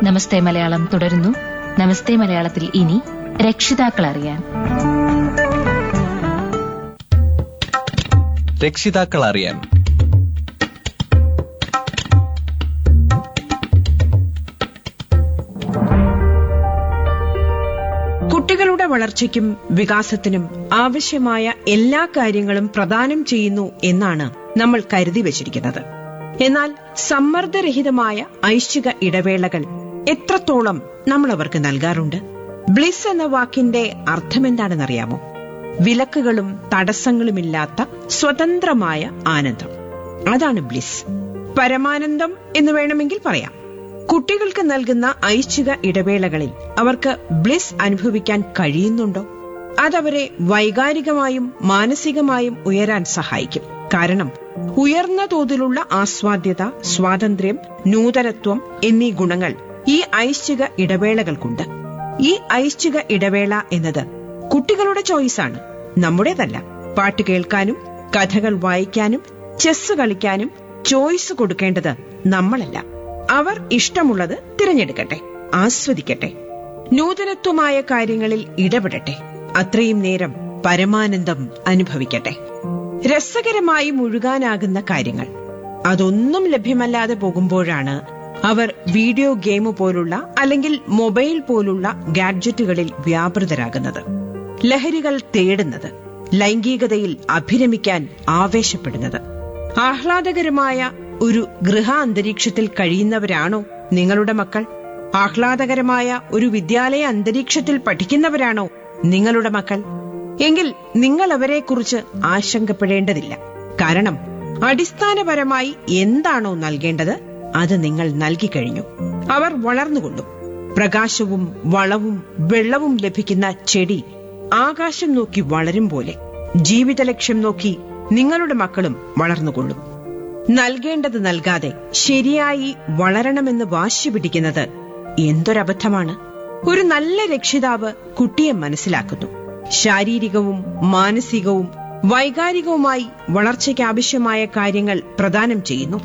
നമസ്തേ മലയാളം തുടരുന്നു നമസ്തേ മലയാളത്തിൽ ഇനി രക്ഷിതാക്കൾ അറിയാൻ രക്ഷിതാക്കൾ അറിയാൻ കുട്ടികളുടെ വളർച്ചയ്ക്കും വികാസത്തിനും ആവശ്യമായ എല്ലാ കാര്യങ്ങളും പ്രദാനം ചെയ്യുന്നു എന്നാണ് നമ്മൾ കരുതി വച്ചിരിക്കുന്നത് എന്നാൽ സമ്മർദ്ദരഹിതമായ ഐശ്ചിക ഇടവേളകൾ എത്രത്തോളം നമ്മൾ അവർക്ക് നൽകാറുണ്ട് ബ്ലിസ് എന്ന വാക്കിന്റെ അർത്ഥമെന്താണെന്നറിയാമോ വിലക്കുകളും തടസ്സങ്ങളുമില്ലാത്ത സ്വതന്ത്രമായ ആനന്ദം അതാണ് ബ്ലിസ് പരമാനന്ദം എന്ന് വേണമെങ്കിൽ പറയാം കുട്ടികൾക്ക് നൽകുന്ന ഐച്ഛിക ഇടവേളകളിൽ അവർക്ക് ബ്ലിസ് അനുഭവിക്കാൻ കഴിയുന്നുണ്ടോ അതവരെ വൈകാരികമായും മാനസികമായും ഉയരാൻ സഹായിക്കും കാരണം ഉയർന്ന തോതിലുള്ള ആസ്വാദ്യത സ്വാതന്ത്ര്യം നൂതനത്വം എന്നീ ഗുണങ്ങൾ ഈ ഐശ്ചിക ഇടവേളകൾക്കുണ്ട് ഈ ഐശ്ചിക ഇടവേള എന്നത് കുട്ടികളുടെ ചോയ്സാണ് നമ്മുടേതല്ല പാട്ട് കേൾക്കാനും കഥകൾ വായിക്കാനും ചെസ് കളിക്കാനും ചോയ്സ് കൊടുക്കേണ്ടത് നമ്മളല്ല അവർ ഇഷ്ടമുള്ളത് തിരഞ്ഞെടുക്കട്ടെ ആസ്വദിക്കട്ടെ നൂതനത്വമായ കാര്യങ്ങളിൽ ഇടപെടട്ടെ അത്രയും നേരം പരമാനന്ദം അനുഭവിക്കട്ടെ രസകരമായി മുഴുകാനാകുന്ന കാര്യങ്ങൾ അതൊന്നും ലഭ്യമല്ലാതെ പോകുമ്പോഴാണ് അവർ വീഡിയോ ഗെയിം പോലുള്ള അല്ലെങ്കിൽ മൊബൈൽ പോലുള്ള ഗാഡ്ജറ്റുകളിൽ വ്യാപൃതരാകുന്നത് ലഹരികൾ തേടുന്നത് ലൈംഗികതയിൽ അഭിരമിക്കാൻ ആവേശപ്പെടുന്നത് ആഹ്ലാദകരമായ ഒരു ഗൃഹ അന്തരീക്ഷത്തിൽ കഴിയുന്നവരാണോ നിങ്ങളുടെ മക്കൾ ആഹ്ലാദകരമായ ഒരു വിദ്യാലയ അന്തരീക്ഷത്തിൽ പഠിക്കുന്നവരാണോ നിങ്ങളുടെ മക്കൾ എങ്കിൽ നിങ്ങൾ അവരെക്കുറിച്ച് ആശങ്കപ്പെടേണ്ടതില്ല കാരണം അടിസ്ഥാനപരമായി എന്താണോ നൽകേണ്ടത് അത് നിങ്ങൾ നൽകിക്കഴിഞ്ഞു അവർ വളർന്നുകൊള്ളും പ്രകാശവും വളവും വെള്ളവും ലഭിക്കുന്ന ചെടി ആകാശം നോക്കി വളരും പോലെ ജീവിത ലക്ഷ്യം നോക്കി നിങ്ങളുടെ മക്കളും വളർന്നുകൊള്ളും നൽകേണ്ടത് നൽകാതെ ശരിയായി വളരണമെന്ന് വാശി പിടിക്കുന്നത് എന്തൊരബദ്ധമാണ് ഒരു നല്ല രക്ഷിതാവ് കുട്ടിയെ മനസ്സിലാക്കുന്നു ശാരീരികവും മാനസികവും വൈകാരികവുമായി വളർച്ചയ്ക്ക് ആവശ്യമായ കാര്യങ്ങൾ പ്രദാനം ചെയ്യുന്നു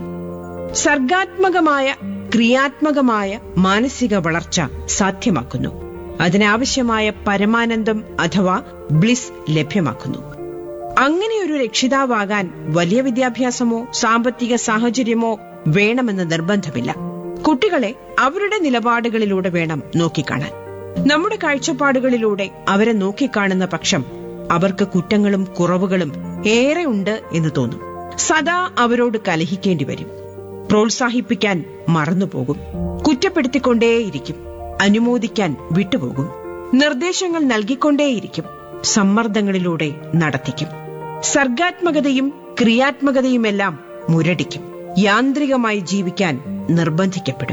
സർഗാത്മകമായ ക്രിയാത്മകമായ മാനസിക വളർച്ച സാധ്യമാക്കുന്നു അതിനാവശ്യമായ പരമാനന്ദം അഥവാ ബ്ലിസ് ലഭ്യമാക്കുന്നു അങ്ങനെ ഒരു രക്ഷിതാവാകാൻ വലിയ വിദ്യാഭ്യാസമോ സാമ്പത്തിക സാഹചര്യമോ വേണമെന്ന് നിർബന്ധമില്ല കുട്ടികളെ അവരുടെ നിലപാടുകളിലൂടെ വേണം നോക്കിക്കാണാൻ നമ്മുടെ കാഴ്ചപ്പാടുകളിലൂടെ അവരെ നോക്കിക്കാണുന്ന പക്ഷം അവർക്ക് കുറ്റങ്ങളും കുറവുകളും ഏറെ ഉണ്ട് എന്ന് തോന്നും സദാ അവരോട് കലഹിക്കേണ്ടി വരും പ്രോത്സാഹിപ്പിക്കാൻ മറന്നുപോകും കുറ്റപ്പെടുത്തിക്കൊണ്ടേയിരിക്കും അനുമോദിക്കാൻ വിട്ടുപോകും നിർദ്ദേശങ്ങൾ നൽകിക്കൊണ്ടേയിരിക്കും സമ്മർദ്ദങ്ങളിലൂടെ നടത്തിക്കും സർഗാത്മകതയും ക്രിയാത്മകതയുമെല്ലാം മുരടിക്കും യാന്ത്രികമായി ജീവിക്കാൻ നിർബന്ധിക്കപ്പെടും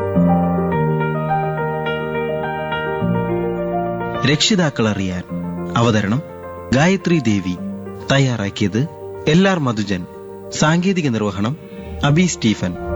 രക്ഷിതാക്കൾ അറിയാൻ അവതരണം ഗായത്രി ദേവി തയ്യാറാക്കിയത് എൽ ആർ മധുജൻ സാങ്കേതിക നിർവഹണം അബി സ്റ്റീഫൻ